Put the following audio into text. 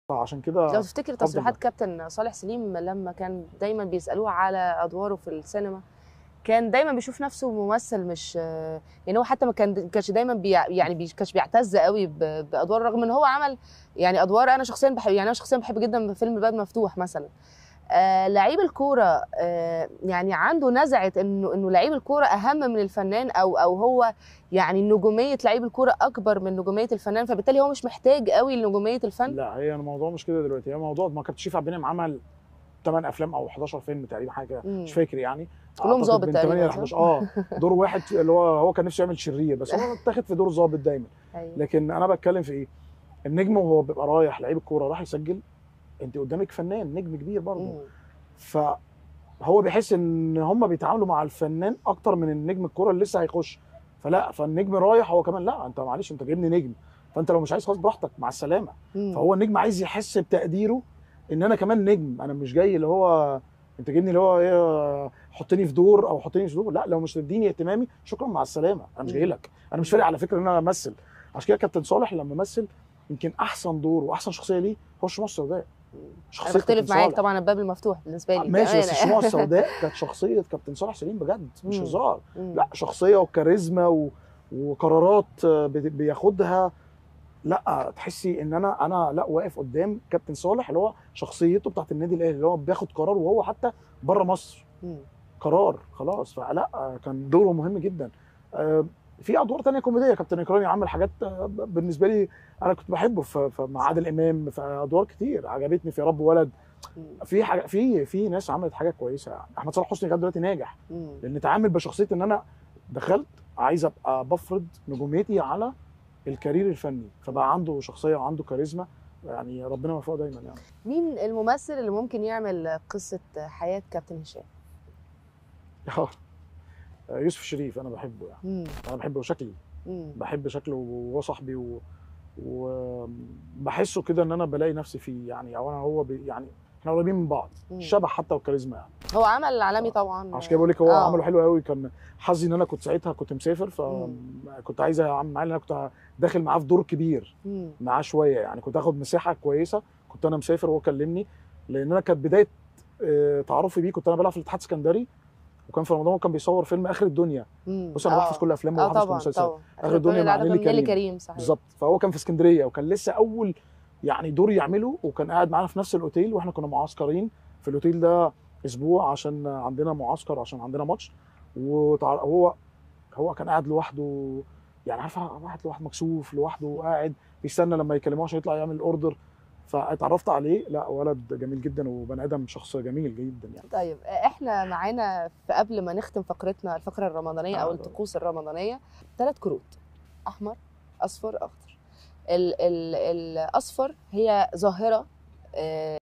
فعشان كده لو تفتكر أفضل تصريحات ده. كابتن صالح سليم لما كان دايما بيسالوه على ادواره في السينما كان دايما بيشوف نفسه ممثل مش يعني هو حتى ما كان كانش دايما بي يعني بي كانش بيعتز قوي ب- بادوار رغم ان هو عمل يعني ادوار انا شخصيا بحب يعني انا شخصيا بحب جدا فيلم الباب مفتوح مثلا آه لعيب الكوره آه يعني عنده نزعه انه انه لعيب الكوره اهم من الفنان او او هو يعني نجوميه لعيب الكوره اكبر من نجوميه الفنان فبالتالي هو مش محتاج قوي لنجوميه الفن لا هي الموضوع مش كده دلوقتي هي موضوع ما كابتن شريف عبد المنعم عمل 8 افلام او 11 فيلم تقريبا حاجه مم. مش فاكر يعني كلهم أعتقد ظابط من تقريبا، 8 ل صح؟ 11 اه دور واحد اللي هو هو كان نفسه يعمل شرير بس هو اتاخد في دور ظابط دايما أيوة. لكن انا بتكلم في ايه النجم وهو بيبقى رايح لعيب الكوره راح يسجل انت قدامك فنان نجم كبير برضه مم. فهو بيحس ان هم بيتعاملوا مع الفنان اكتر من النجم الكوره اللي لسه هيخش فلا فالنجم رايح هو كمان لا انت معلش انت جايبني نجم فانت لو مش عايز خلاص براحتك مع السلامه مم. فهو النجم عايز يحس بتقديره ان انا كمان نجم انا مش جاي اللي هو انت جايبني اللي هو ايه حطني في دور او حطني في دور لا لو مش تديني اهتمامي شكرا مع السلامه انا مش جاي لك انا مش فارق على فكره ان انا امثل عشان كده كابتن صالح لما مثل يمكن احسن دور واحسن شخصيه ليه هو الشموع السوداء انا شخصيه بختلف كابتن معاك صالح. طبعا الباب المفتوح بالنسبه لي ماشي بس بأمانة. الشموع السوداء كانت شخصيه كابتن صالح سليم بجد مش مم. هزار مم. لا شخصيه وكاريزما و... وقرارات بي- بياخدها لا تحسي ان انا انا لا واقف قدام كابتن صالح اللي هو شخصيته بتاعت النادي الاهلي اللي هو بياخد قرار وهو حتى بره مصر مم. قرار خلاص فلا كان دوره مهم جدا آه، في ادوار تانية كوميديه كابتن اكرامي عمل حاجات آه، بالنسبه لي انا كنت بحبه في في- مع عادل امام في ادوار كتير عجبتني في رب ولد مم. في حاجه في في ناس عملت حاجات كويسه يعني احمد صلاح حسني لغايه دلوقتي ناجح مم. لان اتعامل بشخصيه ان انا دخلت عايز ابقى بفرض نجوميتي على الكارير الفني فبقى عنده شخصيه وعنده كاريزما يعني ربنا يوفقه دايما يعني مين الممثل اللي ممكن يعمل قصه حياه كابتن هشام آه. يوسف الشريف انا بحبه يعني مم. انا بحبه شكلي مم. بحب شكله وهو صاحبي و... وبحسه كده ان انا بلاقي نفسي فيه يعني او انا هو بي... يعني احنا قريبين من بعض مم. شبه حتى والكاريزما يعني هو عمل عالمي طبعا عشان كده بقول لك هو آه. عمله حلو قوي كان حظي ان انا كنت ساعتها كنت مسافر فكنت عايز اعمل معاه لأن انا كنت داخل معاه في دور كبير مم. معاه شويه يعني كنت اخد مساحه كويسه كنت انا مسافر وهو كلمني لان انا كانت بدايه آه، تعرفي بيه كنت انا بلعب في الاتحاد السكندري وكان في رمضان كان بيصور فيلم اخر الدنيا مم. بص انا آه. بحفظ كل افلامه اه وبحفظ كل طبعا مسلسلاته طبعا آخر الدنيا مع نيلي نيلي كريم. كريم صحيح بالظبط فهو كان في اسكندريه وكان لسه اول يعني دور يعمله وكان قاعد معانا في نفس الاوتيل واحنا كنا معسكرين في الاوتيل ده اسبوع عشان عندنا معسكر عشان عندنا ماتش وهو هو كان قاعد لوحده يعني عارفه واحد لوحده مكسوف لوحده قاعد بيستنى لما يكلموه عشان يطلع يعمل اوردر فاتعرفت عليه لا ولد جميل جدا وبني ادم شخص جميل جدا يعني طيب احنا معانا في قبل ما نختم فقرتنا الفقره الرمضانيه او آه. الطقوس الرمضانيه ثلاث كروت احمر اصفر اخضر ال ال الاصفر هي ظاهره آه،